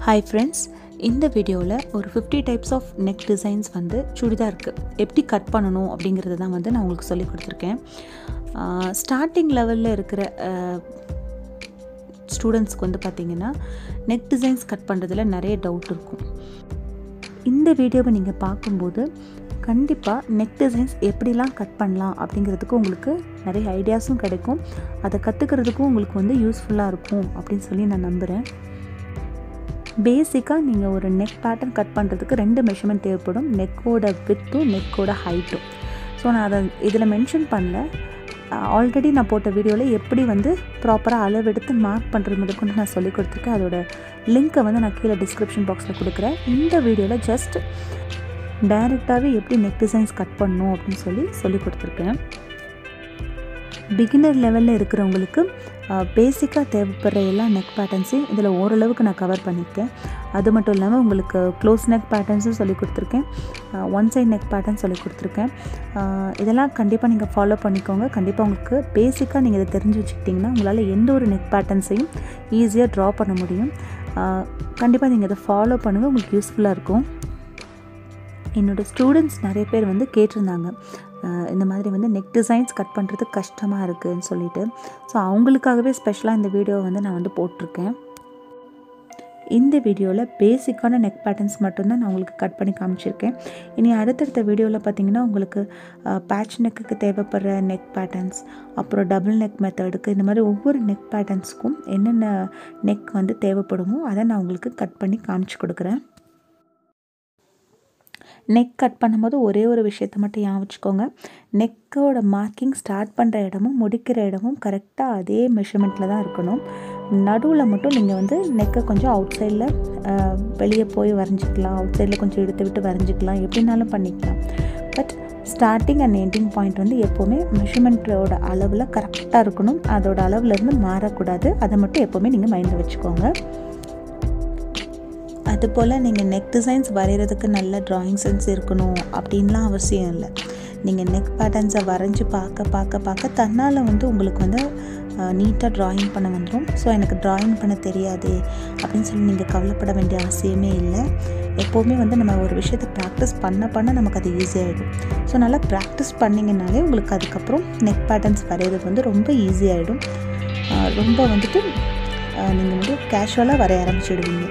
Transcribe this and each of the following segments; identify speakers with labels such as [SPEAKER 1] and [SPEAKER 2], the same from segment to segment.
[SPEAKER 1] hi friends இந்த வீடியோவில் ஒரு fifty types of neck designs வந்து சுடிதாருக்கு எப்படி கட் பண்ணணும் அப்படிங்கிறது தான் வந்து நான் உங்களுக்கு சொல்லி கொடுத்துருக்கேன் ஸ்டார்டிங் லெவலில் இருக்கிற ஸ்டூடெண்ட்ஸ்க்கு வந்து பார்த்திங்கன்னா நெக் டிசைன்ஸ் கட் பண்ணுறதுல நிறைய டவுட் இருக்கும் இந்த வீடியோவை நீங்கள் பார்க்கும்போது கண்டிப்பாக நெக் டிசைன்ஸ் எப்படிலாம் கட் பண்ணலாம் அப்படிங்கிறதுக்கு உங்களுக்கு நிறைய ஐடியாஸும் கிடைக்கும் அதை கற்றுக்கிறதுக்கும் உங்களுக்கு வந்து யூஸ்ஃபுல்லாக இருக்கும் அப்படின்னு சொல்லி நான் நம்புகிறேன் பேசிக்காக நீங்கள் ஒரு நெக் பேட்டர்ன் கட் பண்ணுறதுக்கு ரெண்டு மெஷர்மெண்ட் தேவைப்படும் நெக்கோட வித்தும் நெக்கோட ஹைட்டும் ஸோ நான் அதை இதில் மென்ஷன் பண்ணல ஆல்ரெடி நான் போட்ட வீடியோவில் எப்படி வந்து ப்ராப்பராக அளவெடுத்து மார்க் பண்ணுறது முதற்கொண்டு நான் சொல்லி கொடுத்துருக்கேன் அதோட லிங்க்கை வந்து நான் கீழே டிஸ்கிரிப்ஷன் பாக்ஸில் கொடுக்குறேன் இந்த வீடியோவில் ஜஸ்ட் டைரெக்டாகவே எப்படி நெக் டிசைன்ஸ் கட் பண்ணணும் அப்படின்னு சொல்லி சொல்லி கொடுத்துருக்கேன் பிகினர் லெவலில் இருக்கிறவங்களுக்கு பேசிக்காக தேவைப்படுற எல்லா நெக் பேட்டர்ன்ஸையும் இதில் ஓரளவுக்கு நான் கவர் பண்ணியிருக்கேன் அது மட்டும் இல்லாமல் உங்களுக்கு க்ளோஸ் நெக் பேட்டர்ன்ஸும் சொல்லி கொடுத்துருக்கேன் ஒன் சைட் நெக் பேட்டர்ன் சொல்லி கொடுத்துருக்கேன் இதெல்லாம் கண்டிப்பாக நீங்கள் ஃபாலோ பண்ணிக்கோங்க கண்டிப்பாக உங்களுக்கு பேசிக்காக நீங்கள் இதை தெரிஞ்சு வச்சுக்கிட்டிங்கன்னா உங்களால் எந்த ஒரு நெக் பேட்டர்ன்ஸையும் ஈஸியாக ட்ரா பண்ண முடியும் கண்டிப்பாக நீங்கள் இதை ஃபாலோ பண்ணுங்கள் உங்களுக்கு யூஸ்ஃபுல்லாக இருக்கும் என்னோடய ஸ்டூடெண்ட்ஸ் நிறைய பேர் வந்து கேட்டிருந்தாங்க இந்த மாதிரி வந்து நெக் டிசைன்ஸ் கட் பண்ணுறது கஷ்டமாக இருக்குதுன்னு சொல்லிட்டு ஸோ அவங்களுக்காகவே ஸ்பெஷலாக இந்த வீடியோவை வந்து நான் வந்து போட்டிருக்கேன் இந்த வீடியோவில் பேசிக்கான நெக் பேட்டர்ன்ஸ் மட்டும்தான் நான் உங்களுக்கு கட் பண்ணி காமிச்சிருக்கேன் இனி அடுத்தடுத்த வீடியோவில் பார்த்தீங்கன்னா உங்களுக்கு பேட்ச் நெக்குக்கு தேவைப்படுற நெக் பேட்டர்ன்ஸ் அப்புறம் டபுள் நெக் மெத்தடுக்கு இந்த மாதிரி ஒவ்வொரு நெக் பேட்டர்ன்ஸ்க்கும் என்னென்ன நெக் வந்து தேவைப்படுமோ அதை நான் உங்களுக்கு கட் பண்ணி காமிச்சு கொடுக்குறேன் நெக் கட் பண்ணும்போது ஒரே ஒரு விஷயத்தை மட்டும் ஞாபகம் வச்சுக்கோங்க நெக்கோட மார்க்கிங் ஸ்டார்ட் பண்ணுற இடமும் முடிக்கிற இடமும் கரெக்டாக அதே மெஷர்மெண்ட்டில் தான் இருக்கணும் நடுவில் மட்டும் நீங்கள் வந்து நெக்கை கொஞ்சம் அவுட் சைடில் வெளியே போய் வரைஞ்சிக்கலாம் அவுட் சைடில் கொஞ்சம் எடுத்து விட்டு வரைஞ்சிக்கலாம் எப்படினாலும் பண்ணிக்கலாம் but starting and ending point வந்து எப்போவுமே மெஷர்மெண்ட்டோட அளவில் கரெக்டாக இருக்கணும் அதோட அளவுலேருந்து மாறக்கூடாது அதை மட்டும் எப்போவுமே நீங்கள் மைண்டில் வச்சுக்கோங்க அதுபோல் நீங்கள் நெக் டிசைன்ஸ் வரைகிறதுக்கு நல்ல ட்ராயிங் சென்ஸ் இருக்கணும் அப்படின்லாம் அவசியம் இல்லை நீங்கள் நெக் பேட்டர்ன்ஸை வரைஞ்சி பார்க்க பார்க்க பார்க்க தன்னால் வந்து உங்களுக்கு வந்து நீட்டாக ட்ராயிங் பண்ண வந்துடும் ஸோ எனக்கு ட்ராயிங் பண்ண தெரியாது அப்படின்னு சொல்லி நீங்கள் கவலைப்பட வேண்டிய அவசியமே இல்லை எப்போவுமே வந்து நம்ம ஒரு விஷயத்தை ப்ராக்டிஸ் பண்ண பண்ண நமக்கு அது ஈஸியாகிடும் ஸோ நல்லா ப்ராக்டிஸ் பண்ணிங்கனாலே உங்களுக்கு அதுக்கப்புறம் நெக் பேட்டர்ன்ஸ் வரைகிறது வந்து ரொம்ப ஈஸியாகிடும் ரொம்ப வந்துட்டு நீங்கள் வந்து கேஷுவலாக வரைய ஆரம்பிச்சிடுவீங்க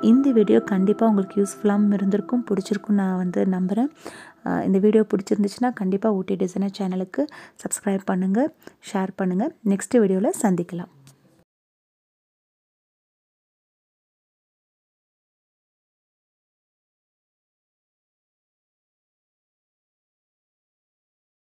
[SPEAKER 1] இந்த வீடியோ கண்டிப்பாக உங்களுக்கு யூஸ்ஃபுல்லாகவும் இருந்திருக்கும் பிடிச்சிருக்கும் நான் வந்து நம்புகிறேன் இந்த வீடியோ பிடிச்சிருந்துச்சுன்னா கண்டிப்பாக ஊட்டி டிசைனர் சேனலுக்கு சப்ஸ்கிரைப் பண்ணுங்கள் ஷேர் பண்ணுங்கள் நெக்ஸ்ட் வீடியோவில் சந்திக்கலாம்